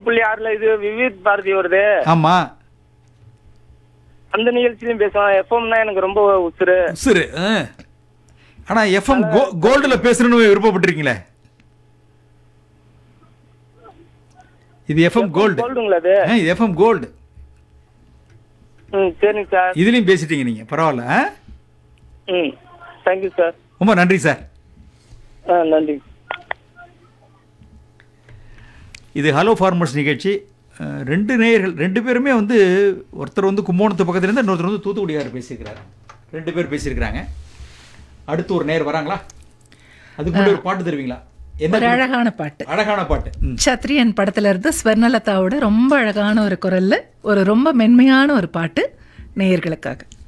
புள்ளி ஆறுல இது விவித் பாரதி வருது ஆமா அந்த நிகழ்ச்சியிலும் பேசுவோம் எஃப்எம்னா எனக்கு ரொம்ப உசுரு சரி ஆனா எஃப்எம் கோல்டுல பேசணும்னு விருப்பப்பட்டிருக்கீங்களே இது எஃப்எம் கோல்டு கோல்டுங்களா அது இது எஃப்எம் கோல்டு ம் சரிங்க சார் இதுலயும் பேசிட்டீங்க நீங்க பரவாயில்ல ஆ? ம் தேங்க்யூ சார் ரொம்ப நன்றி சார் ஆ நன்றி இது ஹலோ ஃபார்மர்ஸ் நிகழ்ச்சி அஹ், ரெண்டு நேயர்கள் ரெண்டு பேருமே வந்து ஒருத்தர் வந்து கும்போணத்து பக்கத்துல இருந்து இன்னொருத்தர் வந்து தூத்துக்குடியார் பேசியிருக்கிறாரு ரெண்டு பேர் பேசியிருக்கிறாங்க அடுத்து ஒரு நேர் வராங்களா அதுக்கு முன்னாடி ஒரு பாட்டு தருவீங்களா என்ன ஒரு அழகான பாட்டு அழகான பாட்டு ம். சத்ரியன் படத்துல இருந்து ஸ்வர்ணலதாவோட ரொம்ப அழகான ஒரு குரல்ல ஒரு ரொம்ப மென்மையான ஒரு பாட்டு நேயர்களுக்காக